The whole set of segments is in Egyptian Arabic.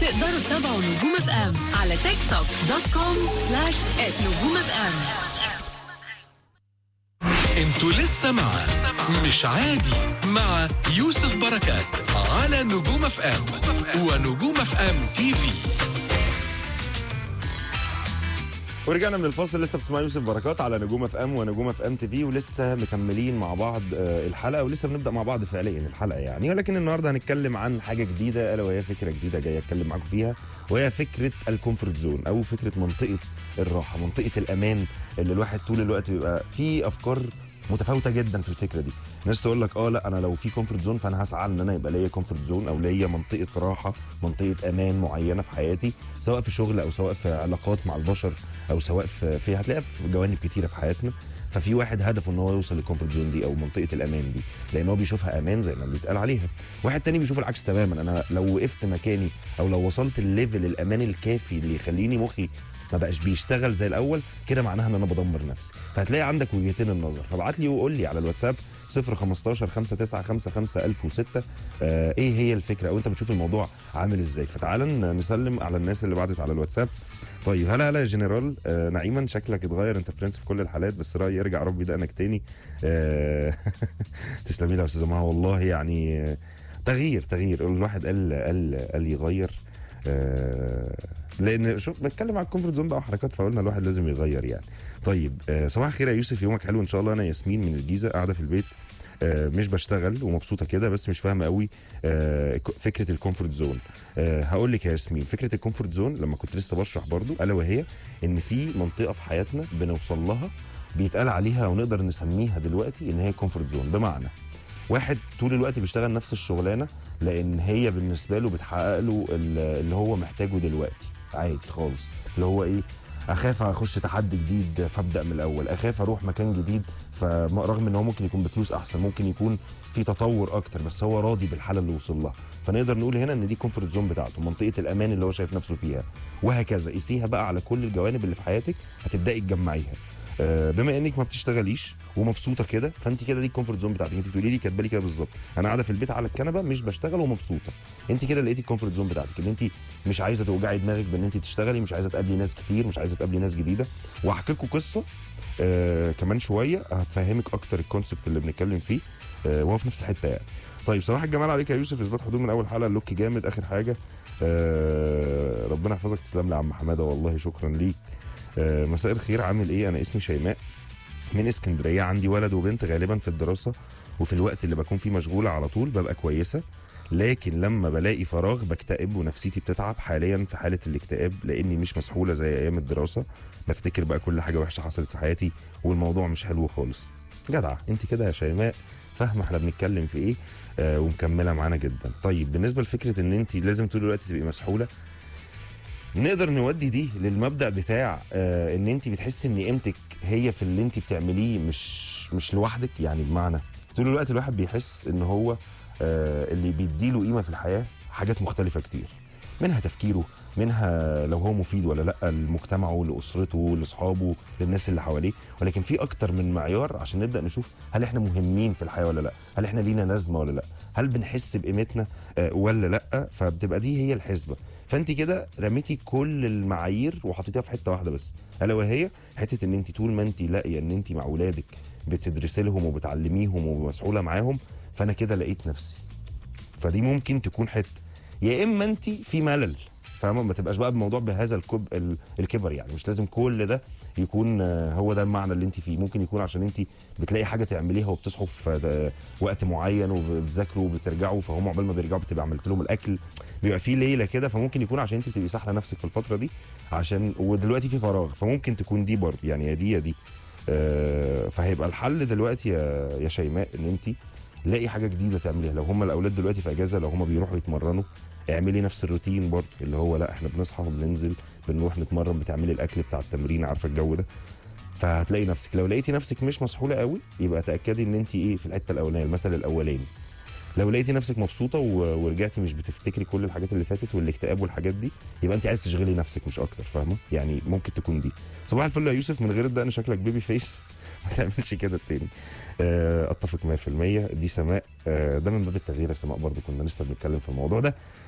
تقدروا تتابعوا نجوم اف ام على تيك توك دوت كوم سلاش نجوم اف ام انتوا لسه مع مش عادي مع يوسف بركات على نجوم اف ام ونجوم اف ام تي في ورجعنا من الفاصل لسه بتسمعوا يوسف بركات على نجوم اف ام ونجوم اف ام تي في ولسه مكملين مع بعض آه، الحلقه ولسه بنبدا مع بعض فعليا الحلقه يعني ولكن النهارده هنتكلم عن حاجه جديده الا وهي فكره جديده جايه اتكلم معاكم فيها وهي فكره الكومفورت زون او فكره منطقه الراحه منطقه الامان اللي الواحد طول الوقت بيبقى في افكار متفاوته جدا في الفكره دي ناس تقول لك اه لا انا لو في كومفورت زون فانا هسعى ان انا يبقى ليا كومفورت زون او ليا منطقه راحه منطقه امان معينه في حياتي سواء في شغل او سواء في علاقات مع البشر او سواء في, في هتلاقيها في جوانب كتيره في حياتنا ففي واحد هدفه ان هو يوصل للكومفورت زون دي او منطقه الامان دي لان هو بيشوفها امان زي ما بيتقال عليها واحد تاني بيشوف العكس تماما انا لو وقفت مكاني او لو وصلت الليفل الامان الكافي اللي يخليني مخي ما بقاش بيشتغل زي الاول كده معناها ان انا بدمر نفسي فهتلاقي عندك وجهتين النظر فابعت لي وقول لي على الواتساب 015 5955 1006 آه ايه هي الفكره او انت بتشوف الموضوع عامل ازاي فتعال ن- نسلم على الناس اللي بعتت على الواتساب طيب هلا هلا يا جنرال آه نعيما شكلك اتغير انت برنس في كل الحالات بس رايي يرجع ربي دقنك تاني آه تسلمي لي يا استاذه مها والله يعني آه، تغيير تغيير الواحد قال قال قال يغير آه لان شوف بتكلم على الكومفورت زون بقى وحركات فقلنا الواحد لازم يغير يعني طيب آه صباح الخير يا يوسف يومك حلو ان شاء الله انا ياسمين من الجيزه قاعده في البيت آه مش بشتغل ومبسوطه كده بس مش فاهمه قوي آه ك- فكره الكومفورت زون آه هقول لك يا ياسمين فكره الكومفورت زون لما كنت لسه بشرح برضو الا وهي ان في منطقه في حياتنا بنوصل لها بيتقال عليها ونقدر نسميها دلوقتي ان هي كومفورت زون بمعنى واحد طول الوقت بيشتغل نفس الشغلانه لان هي بالنسبه له بتحقق له ال- اللي هو محتاجه دلوقتي عادي خالص اللي هو ايه اخاف اخش تحدي جديد فابدا من الاول اخاف اروح مكان جديد فرغم ان هو ممكن يكون بفلوس احسن ممكن يكون في تطور اكتر بس هو راضي بالحاله اللي وصل لها فنقدر نقول هنا ان دي كومفورت زون بتاعته منطقه الامان اللي هو شايف نفسه فيها وهكذا قيسيها بقى على كل الجوانب اللي في حياتك هتبداي تجمعيها آه، بما انك ما بتشتغليش ومبسوطه كده فانت كده دي الكومفورت زون بتاعتك انت بتقولي لي كاتبه لي كده بالظبط انا قاعده في البيت على الكنبه مش بشتغل ومبسوطه انت كده لقيتي الكومفورت زون بتاعتك ان انت مش عايزه توجعي دماغك بان انت تشتغلي مش عايزه تقابلي ناس كتير مش عايزه تقابلي ناس جديده وهحكي لكم قصه آه كمان شويه هتفهمك اكتر الكونسبت اللي بنتكلم فيه آه وهو في نفس الحته يعني طيب صباح الجمال عليك يا يوسف اثبات حدود من اول حلقه اللوك جامد اخر حاجه آه ربنا يحفظك تسلم لي يا عم حماده والله شكرا ليك آه مساء الخير عامل ايه انا اسمي شيماء من اسكندريه عندي ولد وبنت غالبا في الدراسه وفي الوقت اللي بكون فيه مشغوله على طول ببقى كويسه لكن لما بلاقي فراغ بكتئب ونفسيتي بتتعب حاليا في حاله الاكتئاب لاني مش مسحوله زي ايام الدراسه بفتكر بقى كل حاجه وحشه حصلت في حياتي والموضوع مش حلو خالص جدعه انت كده يا شيماء فاهمه احنا بنتكلم في ايه آه ومكمله معانا جدا طيب بالنسبه لفكره ان انت لازم طول الوقت تبقي مسحوله نقدر نودي دي للمبدا بتاع آه ان انت بتحسي ان قيمتك هي في اللي انت بتعمليه مش مش لوحدك يعني بمعنى طول الوقت الواحد بيحس ان هو آه اللي بيديله قيمه في الحياه حاجات مختلفه كتير منها تفكيره منها لو هو مفيد ولا لا لمجتمعه لاسرته لاصحابه للناس اللي حواليه ولكن في اكتر من معيار عشان نبدا نشوف هل احنا مهمين في الحياه ولا لا هل احنا لينا لازمه ولا لا هل بنحس بقيمتنا آه، ولا لا فبتبقى دي هي الحسبه فانت كده رميتي كل المعايير وحطيتيها في حته واحده بس الا وهي حته ان انت طول ما انت لاقيه ان انت مع اولادك بتدرسي لهم وبتعلميهم ومسؤوله معاهم فانا كده لقيت نفسي فدي ممكن تكون حته يا اما انت في ملل فاهمه ما تبقاش بقى بموضوع بهذا الكب ال- الكبر يعني مش لازم كل ده يكون آه، هو ده المعنى اللي انت فيه ممكن يكون عشان انت بتلاقي حاجه تعمليها وبتصحوا في ده- وقت معين وبتذاكروا وبترجعوا فهم عقبال ما بيرجعوا بتبقى عملت لهم الاكل بيبقى في ليله كده فممكن يكون عشان انت بتبقي ساحله نفسك في الفتره دي عشان ودلوقتي في فراغ فممكن تكون دي برضه يعني يا دي يا دي آه، فهيبقى الحل دلوقتي يا يا شيماء ان انت لاقي حاجه جديده تعمليها لو هم الاولاد دلوقتي في اجازه لو هم بيروحوا يتمرنوا اعملي نفس الروتين برضه اللي هو لا احنا بنصحى وبننزل بنروح نتمرن بتعملي الاكل بتاع التمرين عارفه الجو ده فهتلاقي نفسك لو لقيتي نفسك مش مسحوله قوي يبقى تاكدي ان انت ايه في الحته الاولانيه المثل الاولاني لو لقيتي نفسك مبسوطه و- ورجعتي مش بتفتكري كل الحاجات اللي فاتت والاكتئاب والحاجات دي يبقى انت عايز تشغلي نفسك مش اكتر فاهمه يعني ممكن تكون دي صباح الفل يا يوسف من غير الدقن شكلك بيبي فيس ما تعملش كده تاني آه، اتفق 100% دي سماء آه، ده من باب التغيير يا سماء برضو كنا لسه بنتكلم في الموضوع ده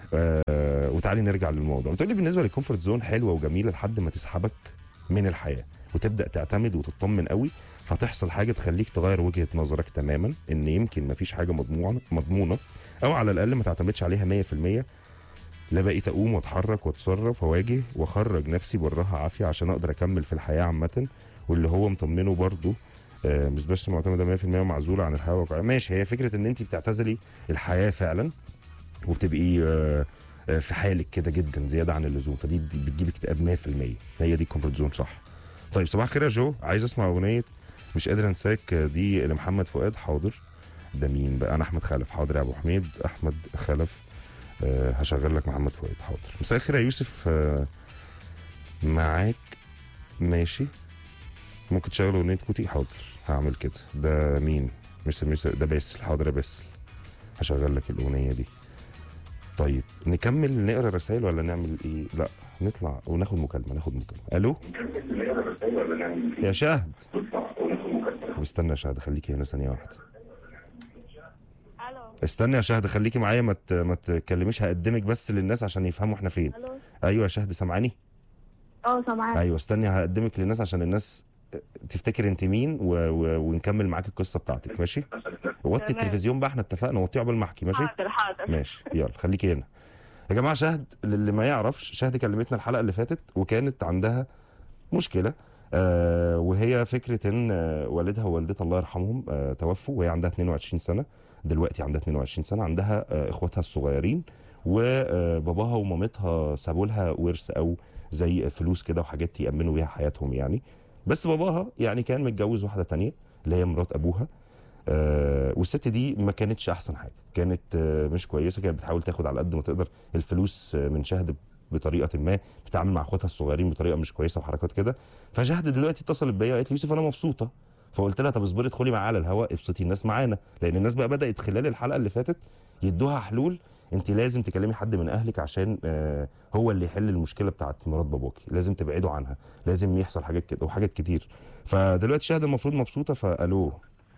آه وتعالي نرجع للموضوع بتقولي بالنسبه للكومفورت زون حلوه وجميله لحد ما تسحبك من الحياه وتبدا تعتمد وتطمن قوي فتحصل حاجه تخليك تغير وجهه نظرك تماما ان يمكن ما فيش حاجه مضمونه مضمونه او على الاقل ما تعتمدش عليها 100% لا بقيت اقوم واتحرك واتصرف واواجه واخرج نفسي براها عافيه عشان اقدر اكمل في الحياه عامه واللي هو مطمنه برضه آه، مش بس معتمده 100% ومعزوله عن الحياه الواقعيه ماشي هي فكره ان انت بتعتزلي الحياه فعلا وبتبقي آه، آه، في حالك كده جدا زياده عن اللزوم فدي دي بتجيب اكتئاب 100% هي دي الكومفورت زون صح طيب صباح الخير يا جو عايز اسمع اغنيه مش قادر انساك آه، دي لمحمد فؤاد حاضر ده مين بقى انا احمد خلف حاضر يا ابو حميد احمد خلف أه هشغل لك محمد فؤاد حاضر مساء الخير يا يوسف أه معاك ماشي ممكن تشغل اغنيه كوتي حاضر هعمل كده ده مين مش مش ده باسل حاضر يا باسل هشغل لك الاغنيه دي طيب نكمل نقرا رسائل ولا نعمل ايه لا نطلع وناخد مكالمه ناخد مكالمه الو يا شهد طب استنى يا شهد خليكي هنا ثانيه واحده الو استنى يا شهد خليكي معايا ما ت- ما تتكلميش هقدمك بس للناس عشان يفهموا احنا فين الو ايوه يا شهد سامعاني اه سامعاك ايوه استني هقدمك للناس عشان الناس تفتكر انت مين و... و... ونكمل معاك القصه بتاعتك ماشي وطي تمام. التلفزيون بقى احنا اتفقنا وطيه قبل ما احكي ماشي حاضر حاضر ماشي يلا خليكي هنا يا جماعه شهد للي ما يعرفش شهد كلمتنا الحلقه اللي فاتت وكانت عندها مشكله آه وهي فكره ان آه، والدها ووالدتها الله يرحمهم آه توفوا وهي عندها 22 سنه دلوقتي عندها 22 سنه عندها آه اخواتها الصغيرين وباباها ومامتها سابوا لها ورث او زي فلوس كده وحاجات يامنوا بيها حياتهم يعني بس باباها يعني كان متجوز واحده تانية اللي هي مرات ابوها آه والست دي ما كانتش احسن حاجه كانت آه مش كويسه كانت بتحاول تاخد على قد ما تقدر الفلوس آه من شهد بطريقه ما بتتعامل مع اخواتها الصغيرين بطريقه مش كويسه وحركات كده فشهد دلوقتي اتصلت بيا وقالت لي يوسف انا مبسوطه فقلت لها طب اصبري ادخلي معايا على الهواء ابسطي الناس معانا لان الناس بقى بدات خلال الحلقه اللي فاتت يدوها حلول انت لازم تكلمي حد من اهلك عشان آه هو اللي يحل المشكله بتاعت مرات باباكي لازم تبعدوا عنها لازم يحصل حاجات كده وحاجات كتير فدلوقتي شهد المفروض مبسوطه فالو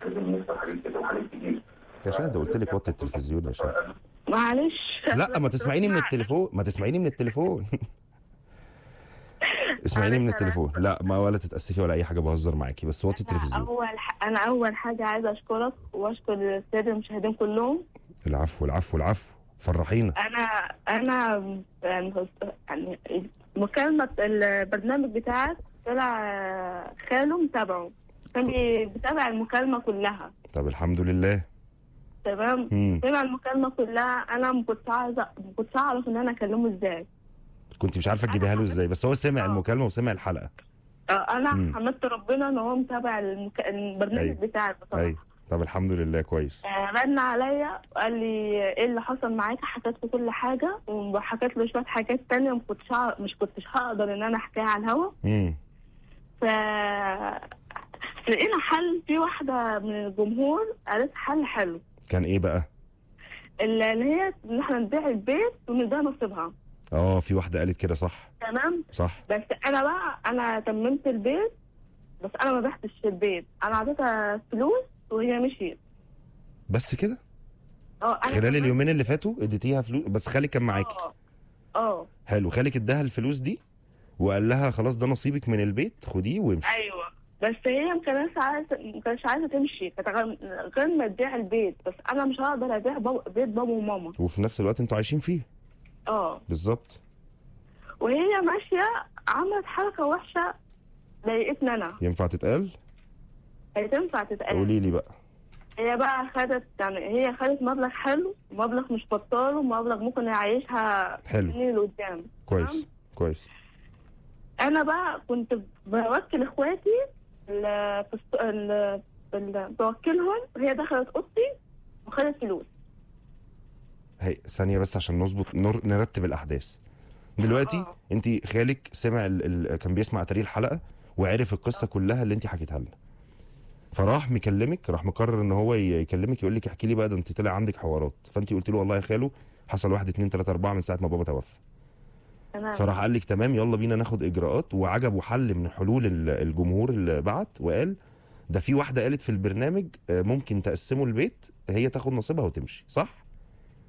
يا شهد قلت لك وطي التلفزيون يا شهد معلش لا ما تسمعيني من التليفون ما تسمعيني من التليفون اسمعيني من التليفون لا ما ولا تتاسفي ولا اي حاجه بهزر معاكي بس وطي التلفزيون اول ح... انا اول حاجه عايزه اشكرك واشكر الساده المشاهدين كلهم العفو العفو العفو فرحينا انا انا يعني يعني مكالمه البرنامج بتاعك طلع خاله متابعه كان بي- بيتابع المكالمه كلها طب الحمد لله تمام مم. سمع المكالمه كلها انا ما كنتش عايزه ما كنتش اعرف ان انا اكلمه ازاي كنت مش عارفه تجيبيها له ازاي بس هو سمع آه. المكالمه وسمع الحلقه آه، انا مم. حمدت ربنا ان هو متابع المك... البرنامج أيوة. بتاعك بصراحه اي طب الحمد لله كويس آه، رن عليا وقال لي ايه اللي حصل معاك حكيت له كل حاجه وحكيت له شويه حاجات تانية ما كنتش هع- مش كنتش هقدر ان انا احكيها على الهوا امم ف لقينا حل في واحده من الجمهور قالت حل حلو كان ايه بقى اللي اللي هي ان احنا نبيع البيت ونديها نصيبها اه في واحده قالت كده صح تمام صح بس انا بقى انا تممت البيت بس انا ما بعتش البيت انا عطيتها فلوس وهي مشيت بس كده اه أنا خلال تممت- اليومين اللي فاتوا اديتيها فلوس بس خالك كان معاكي اه اه حلو خالك اداها الفلوس دي وقال لها خلاص ده نصيبك من البيت خديه وامشي ايوه بس هي ما كانتش عايزه ما كانتش عايزه تمشي كانت غير غير ما تبيع البيت بس انا مش هقدر ابيع باب- بيت بابا وماما وفي نفس الوقت انتوا عايشين فيه اه بالظبط وهي ماشيه عملت حركه وحشه ضايقتني انا ينفع تتقال هي تنفع تتقال قولي لي بقى هي بقى خدت يعني هي خدت مبلغ حلو مبلغ مش بطال ومبلغ ممكن يعيشها حلو. سنين لقدام كويس كويس انا بقى كنت بوكل اخواتي ال- في الس- ال- ال- بوكلهم وهي دخلت اوضتي وخدت فلوس هي ثانيه بس عشان نظبط نر... نرتب الاحداث دلوقتي آه. انت خالك سمع ال... ال... كان بيسمع تاريخ الحلقه وعرف القصه كلها اللي انت حكيتها لنا فراح مكلمك راح مقرر ان هو ي- يكلمك يقول لك احكي لي بقى ده انت طلع عندك حوارات فانت قلت له والله يا خالو حصل واحد اتنين تلاته اربعه من ساعه ما بابا توفى تمام فراح قال لك تمام يلا بينا ناخد اجراءات وعجبه حل من حلول ال- الجمهور اللي بعت وقال ده في واحده قالت في البرنامج آه، ممكن تقسموا البيت هي تاخد نصيبها وتمشي صح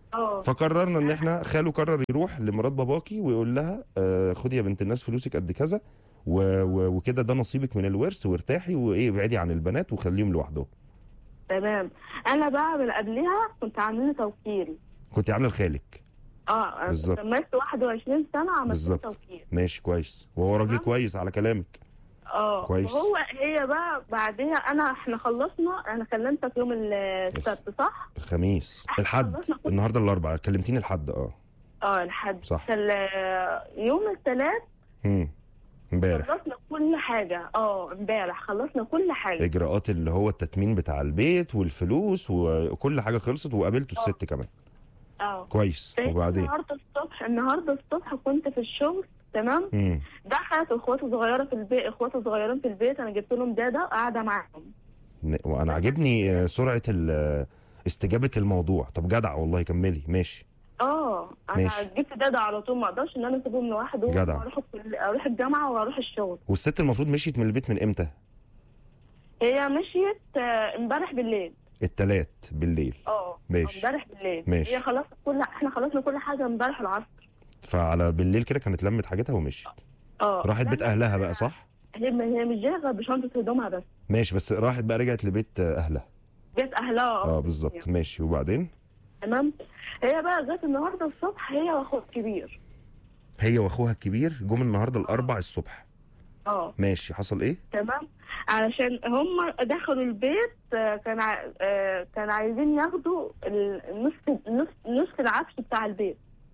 اه فقررنا ان احنا خاله قرر يروح لمرات باباكي ويقول لها آه خدي يا بنت الناس فلوسك قد كذا و- و- وكده ده نصيبك من الورث وارتاحي وايه ابعدي عن البنات وخليهم لوحدهم تمام انا بقى من قبلها كنت عامله توكيل كنت عامله لخالك اه أنا بالظبط. كملت 21 سنه عملت بالظبط. توكيل ماشي كويس وهو راجل تمام. كويس على كلامك اه كويس. هو هي بقى بعدها انا احنا خلصنا انا كلمتك يوم السبت صح؟ الخميس إحنا الحد خلصنا كل- النهارده الاربعاء كلمتيني الحد اه اه الحد صح. كان يوم الثلاث امم امبارح خلصنا كل حاجه اه امبارح خلصنا كل حاجه اجراءات اللي هو التتمين بتاع البيت والفلوس وكل حاجه خلصت وقابلته الست كمان اه كويس فهي وبعدين النهارده الصبح النهارده الصبح كنت في الشغل تمام امم دخلت اخواتي صغيره في البيت اخواتي صغيرين في البيت انا جبت لهم داده قاعده معاهم وانا عاجبني آه، سرعه ال- آه، استجابه الموضوع طب جدع والله كملي ماشي اه انا ماشي. جبت داده على طول ما اقدرش ان انا اسيبهم لوحدهم جدع. واروح الكل- اروح الجامعه واروح الشغل والست المفروض مشيت من البيت من امتى هي مشيت آه، امبارح بالليل التلات بالليل اه ماشي. امبارح بالليل ماشي. هي خلاص كل احنا خلصنا كل حاجه امبارح العصر فعلى بالليل كده كانت لمت حاجتها ومشيت اه راحت بيت اهلها بقى صح هي هي مش جايه غير بشنطه هدومها بس ماشي بس راحت بقى رجعت لبيت آه، اهلها بيت اهلها اه بالظبط ماشي وبعدين تمام هي بقى جت النهارده الصبح هي واخوها الكبير هي واخوها الكبير جم النهارده الاربع الصبح اه ماشي حصل ايه تمام علشان هم دخلوا البيت آه، كان ع- آه، كان عايزين ياخدوا ال- نص نص نص العفش بتاع البيت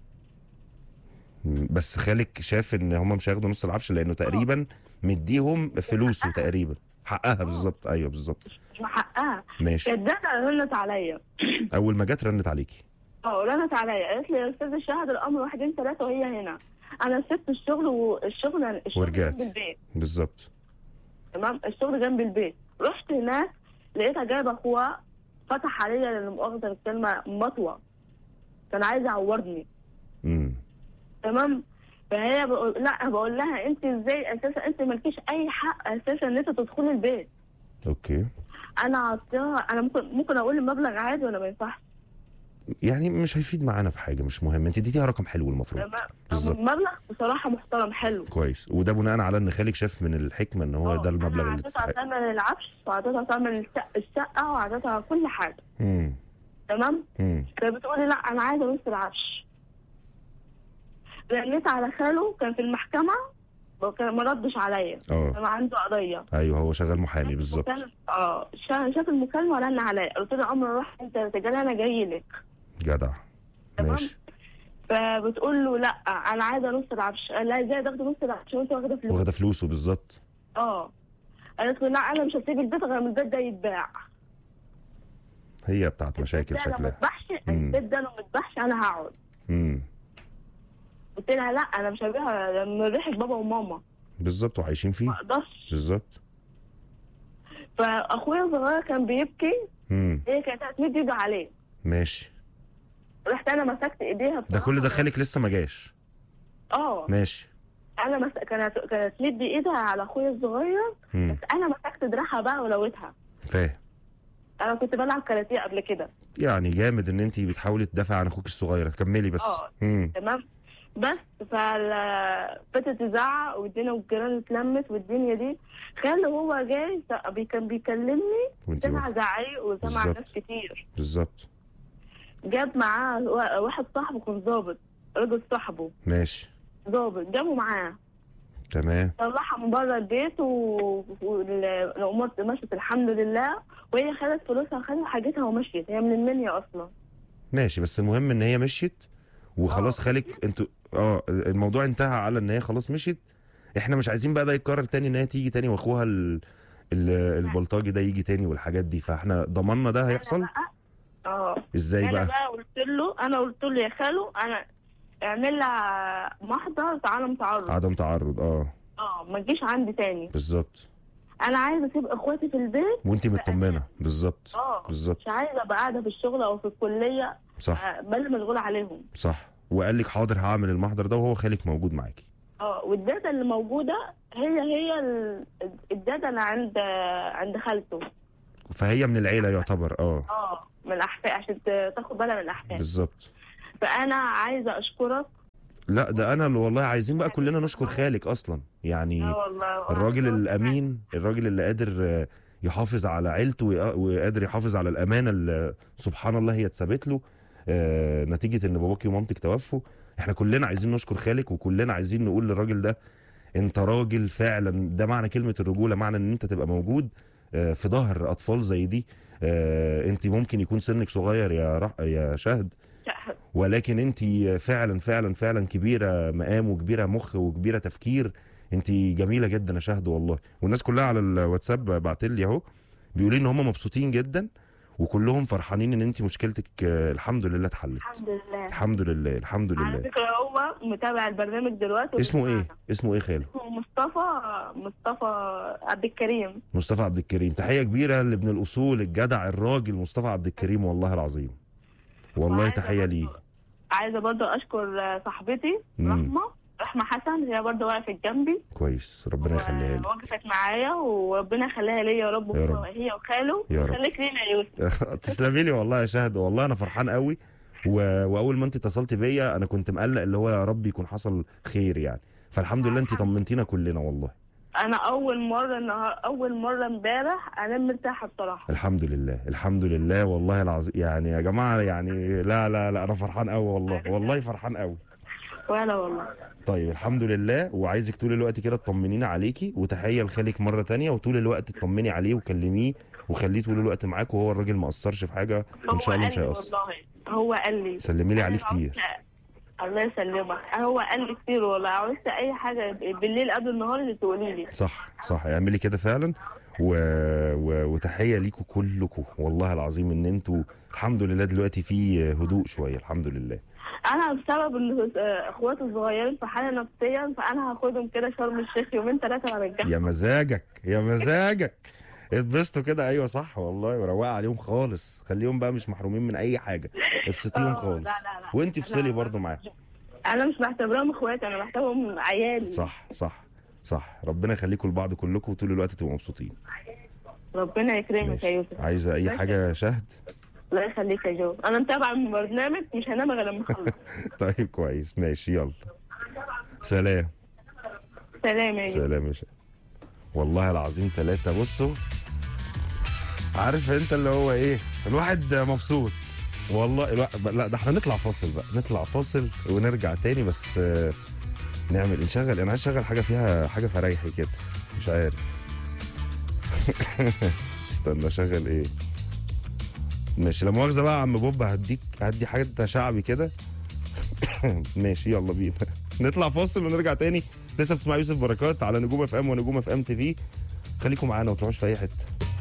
مم، بس خالك شاف ان هم مش هياخدوا نص العفش لانه تقريبا مديهم فلوسه تقريبا حقها بالظبط ايوه بالظبط مش حقها ماشي كانت دادا رنت عليا اول ما جت رنت عليكي اه رنت عليا قالت لي يا استاذ الشهد الامر واحدين ثلاثه وهي هنا انا سبت الشغل والشغل الشغل ورجعت. جنب البيت بالظبط تمام الشغل جنب البيت رحت هناك لقيتها جايبه اخوها فتح عليا لا مؤاخذه الكلمه مطوه كان عايز يعورني امم تمام فهي بقول لا بقول لها انت ازاي اساسا انت مالكيش اي حق اساسا ان انت تدخلي البيت اوكي انا عطيها انا ممكن ممكن اقول المبلغ عادي ولا ما ينفعش يعني مش هيفيد معانا في حاجه مش مهم انت اديتيها رقم حلو المفروض تمام بالظبط. مبلغ بصراحه محترم حلو كويس وده بناء على ان خالك شاف من الحكمه ان هو اه، ده المبلغ انا اللي عطيتها تستحق ثمن العفش وعطيتها ثمن الشق- الشقه وعطيتها كل حاجه امم تمام امم فبتقولي لا انا عايزه نص العفش رنيت على خاله كان في المحكمه وكان ما ردش عليا اه كان عنده قضيه ايوه هو شغال محامي بالظبط المكالمة- اه شا- شاف المكالمه ورن عليا قلت له عمر روح انت تجاري انا جاي لك جدع تمام. ماشي فبتقول له لا انا عايزه نص العفش قال لها ازاي تاخدي نص العفش وانت واخده فلوس واخده فلوسه بالظبط اه قالت له لا انا مش هسيب البيت غير ما البيت ده يتباع هي بتاعت مشاكل البيت ده لو ما شكلها اتباعش مم. البيت ده لو ما اتباعش انا هقعد امم قلت لها لا انا مش هبيعها من ريحه بابا وماما بالظبط وعايشين ما فيه اقدرش بالظبط فاخويا الصغير كان بيبكي امم هي كانت هتمد ايده عليه ماشي رحت انا مسكت ايديها ده بصراحة. كل ده خالك لسه ما جاش اه ماشي انا مس... كانت كانت تمد ايدها على اخويا الصغير امم بس انا مسكت دراعها بقى ولوتها فاهم انا كنت بلعب كاراتيه قبل كده يعني جامد ان انت بتحاولي تدافع عن اخوك الصغير تكملي بس اه. امم تمام بس فبدت تزعق والدنيا والجيران اتلمت والدنيا دي خاله هو جاي س- بي- كان بيكلمني وانت سمع زعيق وسمع بالظبط. ناس كتير بالظبط جاب معاه وا- واحد صاحبه كان ظابط راجل صاحبه ماشي ظابط جابه معاه تمام طلعها من بره البيت و- والامور مشت الحمد لله وهي خدت فلوسها خدت حاجتها ومشيت هي من المنيا اصلا ماشي بس المهم ان هي مشيت وخلاص اه. خالك انتوا اه الموضوع انتهى على ان هي خلاص مشيت احنا مش عايزين بقى ده يتكرر تاني ان هي تيجي تاني واخوها ال... ال... البلطجي ده يجي تاني والحاجات دي فاحنا ضمننا ده هيحصل أنا بقى اه ازاي انا بقى بقى قلت له انا قلت له يا خالو انا اعمل لها محضر عدم تعرض عدم تعرض اه اه ما تجيش عندي تاني بالظبط انا عايزه اسيب اخواتي في البيت وانت مطمنه بالظبط اه بالظبط مش عايزه ابقى قاعده في الشغل او في الكليه صح آه، بل مشغوله عليهم صح وقال لك حاضر هعمل المحضر ده وهو خالك موجود معاكي اه والداتا اللي موجوده هي هي ال- الداتا اللي عند عند خالته فهي من العيله يعتبر اه اه من الاحفاد عشان ت- تاخد بالها من الاحفاد بالظبط فانا عايزه اشكرك لا ده انا اللي والله عايزين بقى كلنا نشكر خالك اصلا يعني اه والله الراجل الامين الراجل اللي قادر آه، يحافظ على عيلته ويق- وقادر يحافظ على الامانه اللي سبحان الله هي اتثبت له آه، نتيجه ان باباكي ومامتك توفوا احنا كلنا عايزين نشكر خالك وكلنا عايزين نقول للراجل ده انت راجل فعلا ده معنى كلمه الرجوله معنى ان انت تبقى موجود آه، في ظهر اطفال زي دي آه، انت ممكن يكون سنك صغير يا رح يا شهد ولكن انت فعلا فعلا فعلا كبيره مقام وكبيره مخ وكبيره تفكير انت جميله جدا يا شهد والله والناس كلها على الواتساب بعت لي اهو بيقولوا لي ان هم مبسوطين جدا وكلهم فرحانين ان انت مشكلتك آه، الحمد لله اتحلت الحمد لله الحمد لله الحمد على لله فكره هو متابع البرنامج دلوقتي اسمه ايه وبيسمعنا. اسمه ايه خاله اسمه مصطفى مصطفى عبد الكريم مصطفى عبد الكريم تحيه كبيره لابن الاصول الجدع الراجل مصطفى عبد الكريم والله العظيم والله وعايزة تحيه برضه- ليه عايزه برضه اشكر آه، صاحبتي مم. رحمه رحمه حسن هي برضه وقفت جنبي كويس ربنا يخليها لي وقفت معايا وربنا يخليها ليا يا رب يا رب. هو- هي وخاله يا رب. خليك لينا يا يوسف تسلمي لي والله يا شهد والله انا فرحان قوي و... واول ما انت اتصلت بيا انا كنت مقلق اللي هو يا رب يكون حصل خير يعني فالحمد لله انت طمنتينا كلنا والله انا اول مره النهار اول مره امبارح انام مرتاحه بصراحه الحمد لله الحمد لله والله العظيم يعني يا جماعه يعني لا لا لا انا فرحان قوي والله والله فرحان قوي وانا والله طيب الحمد لله وعايزك طول الوقت كده تطمنينا عليكي وتحيه لخالك مره تانية وطول الوقت تطمني عليه وكلميه وخليه طول الوقت معاك وهو الراجل ما قصرش في حاجه هو ان شاء الله قال مش لي هيقصر والله هو قال لي سلمي لي عليه أنا كتير عاوزة- الله يسلمك هو قال لي كتير والله عاوزت اي حاجه بالليل قبل النهار اللي تقولي لي صح صح اعملي كده فعلا و... و... وتحيه ليكم كلكم والله العظيم ان انتوا الحمد لله دلوقتي في هدوء شويه الحمد لله انا بسبب ان آه، اخواتي الصغيرين في حاله نفسيا فانا هاخدهم كده شرم الشيخ يومين ثلاثه وارجعهم يا مزاجك يا مزاجك اتبسطوا كده ايوه صح والله وروقوا عليهم خالص خليهم بقى مش محرومين من اي حاجه ابسطيهم آه، خالص لا، لا، لا. وانت افصلي لا. برضو معاهم انا مش بعتبرهم اخواتي انا بعتبرهم عيالي صح صح صح ربنا يخليكم لبعض كلكم وطول الوقت تبقوا مبسوطين ربنا يكرمك يا ماشي يوسف عايزه اي حاجه يا شهد الله يخليك يا جو انا متابعه من برنامج مش هنام غير لما اخلص طيب كويس ماشي يلا سلام سلام يا جو سلام يا شهد والله العظيم ثلاثة بصوا عارف انت اللي هو ايه الواحد مبسوط والله الوا... لا ده احنا نطلع فاصل بقى نطلع فاصل ونرجع تاني بس آه، نعمل نشغل انا عايز اشغل حاجه فيها حاجه فريحي كده مش عارف استنى اشغل ايه ماشي لا مؤاخذه بقى يا عم بوب هديك هدي حاجه شعبي كده ماشي يلا بينا نطلع فاصل ونرجع تاني لسه بتسمع يوسف بركات على نجوم اف ام ونجوم اف ام تي في خليكم معانا وتروحوش في اي حته